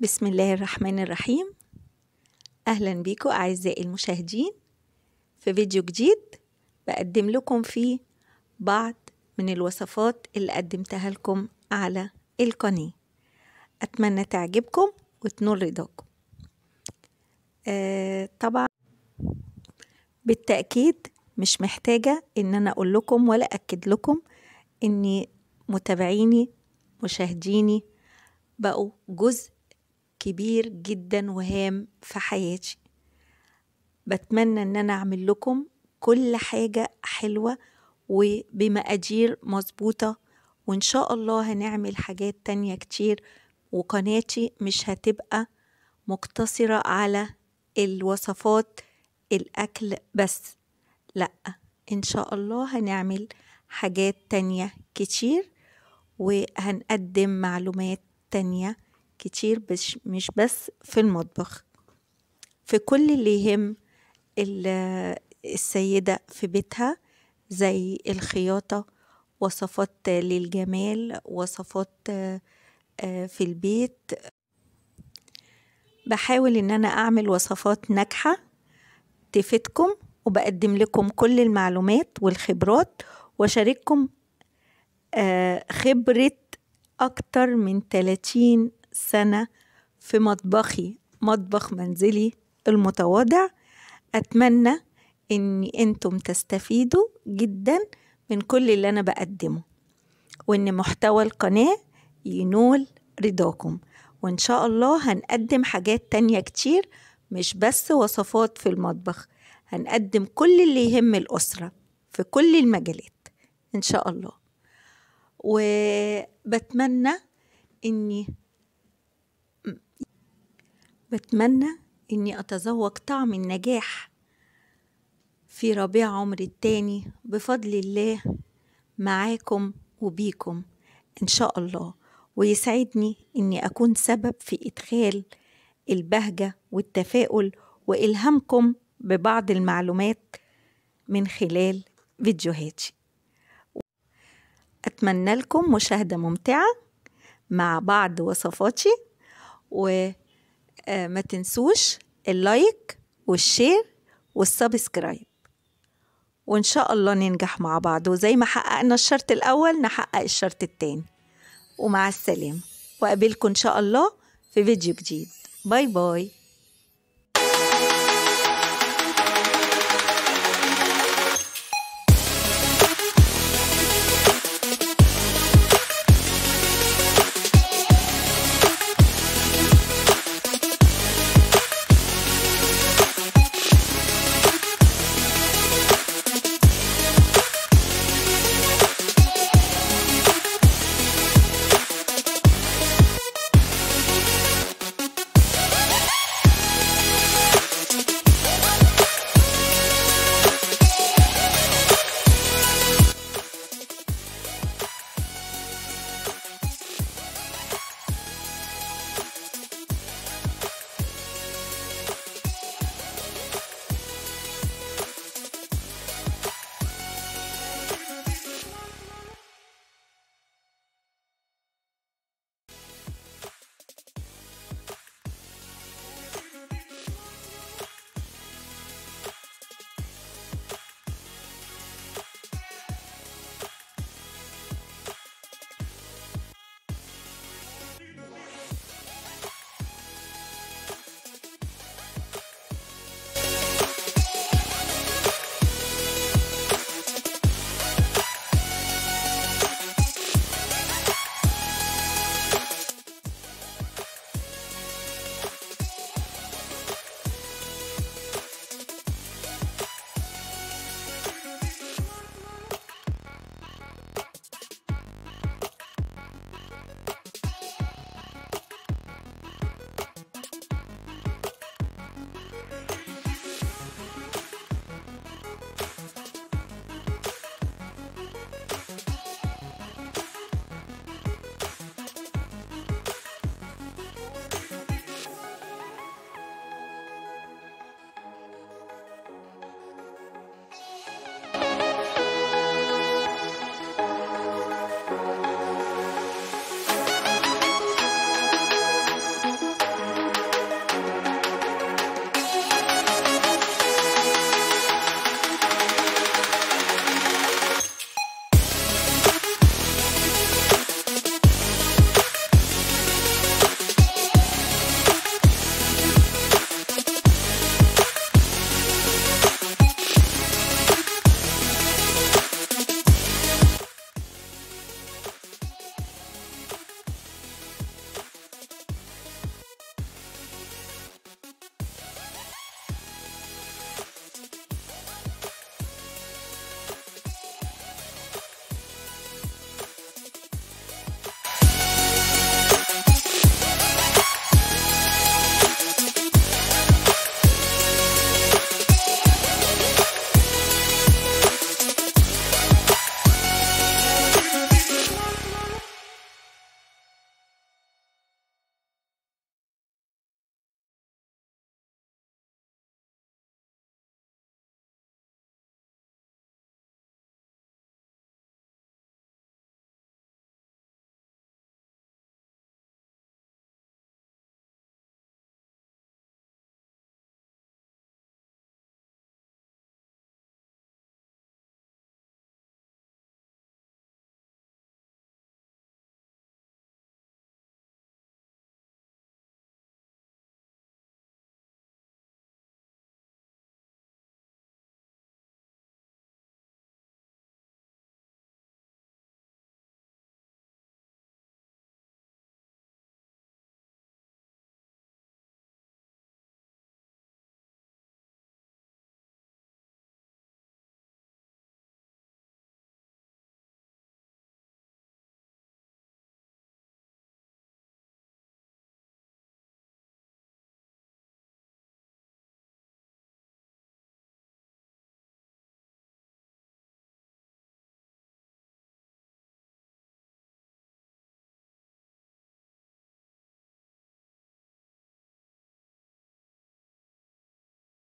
بسم الله الرحمن الرحيم أهلا بيكم أعزائي المشاهدين في فيديو جديد بقدم لكم فيه بعض من الوصفات اللي قدمتها لكم على القناة أتمنى تعجبكم وتنول رضاكم آه طبعا بالتأكيد مش محتاجة إن أنا أقول لكم ولا أكد لكم إني متابعيني مشاهديني بقوا جزء كبير جدا وهام في حياتي بتمنى ان انا اعمل لكم كل حاجة حلوة وبمقادير مظبوطة وان شاء الله هنعمل حاجات تانية كتير وقناتي مش هتبقى مقتصرة على الوصفات الأكل بس لأ إن شاء الله هنعمل حاجات تانية كتير وهنقدم معلومات تانية كتير بس مش بس في المطبخ في كل اللي يهم السيدة في بيتها زي الخياطة وصفات للجمال وصفات في البيت بحاول ان انا اعمل وصفات ناجحة تفيدكم وبقدم لكم كل المعلومات والخبرات واشارككم خبرة أكتر من 30 سنة في مطبخي مطبخ منزلي المتواضع أتمنى إن أنتم تستفيدوا جدا من كل اللي أنا بقدمه وإن محتوى القناة ينول رضاكم وإن شاء الله هنقدم حاجات تانية كتير مش بس وصفات في المطبخ هنقدم كل اللي يهم الأسرة في كل المجالات إن شاء الله وبتمنى إني بتمنى إني أتذوق طعم النجاح في ربيع عمري التاني بفضل الله معاكم وبيكم إن شاء الله ويسعدني إني أكون سبب في إدخال البهجة والتفاؤل وإلهامكم ببعض المعلومات من خلال فيديوهاتي أتمنى لكم مشاهدة ممتعة مع بعض وصفاتي وما تنسوش اللايك والشير والسبسكرايب وإن شاء الله ننجح مع بعض وزي ما حققنا الشرط الأول نحقق الشرط التاني ومع السلامة وأقابلكم إن شاء الله في فيديو جديد باي باي